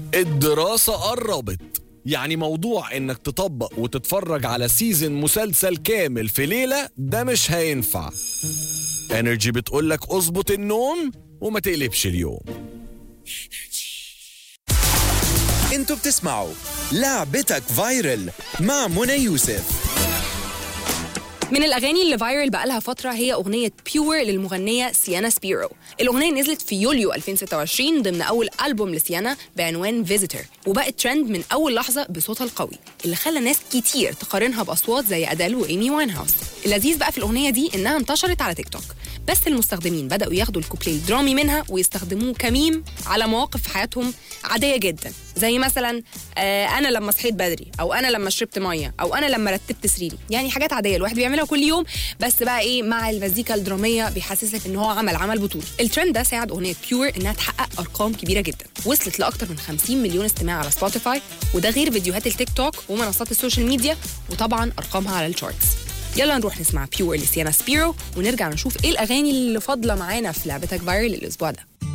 الدراسة قربت يعني موضوع انك تطبق وتتفرج على سيزن مسلسل كامل في ليلة ده مش هينفع انرجي بتقولك اظبط النوم وما تقلبش اليوم انتوا بتسمعوا لعبتك فايرل مع منى يوسف من الاغاني اللي فايرل بقالها فتره هي اغنيه بيور للمغنيه سيانا سبيرو الاغنيه نزلت في يوليو 2026 ضمن اول البوم لسيانا بعنوان فيزيتور وبقت ترند من اول لحظه بصوتها القوي اللي خلى ناس كتير تقارنها باصوات زي ادل وايمي واين هاوس اللذيذ بقى في الاغنيه دي انها انتشرت على تيك توك بس المستخدمين بداوا ياخدوا الكوبليه الدرامي منها ويستخدموه كميم على مواقف في حياتهم عاديه جدا زي مثلا آه انا لما صحيت بدري او انا لما شربت ميه او انا لما رتبت سريري يعني حاجات عاديه الواحد بيعملها كل يوم بس بقى ايه مع المزيكا الدراميه بيحسسك ان هو عمل عمل بطولي الترند ده ساعد اغنيه بيور انها تحقق ارقام كبيره جدا وصلت لاكثر من 50 مليون استماع على سبوتيفاي وده غير فيديوهات التيك توك ومنصات السوشيال ميديا وطبعا ارقامها على الشارتس يلا نروح نسمع بيور لسيانا سبيرو ونرجع نشوف ايه الاغاني اللي فاضله معانا في لعبتك فايرل الاسبوع ده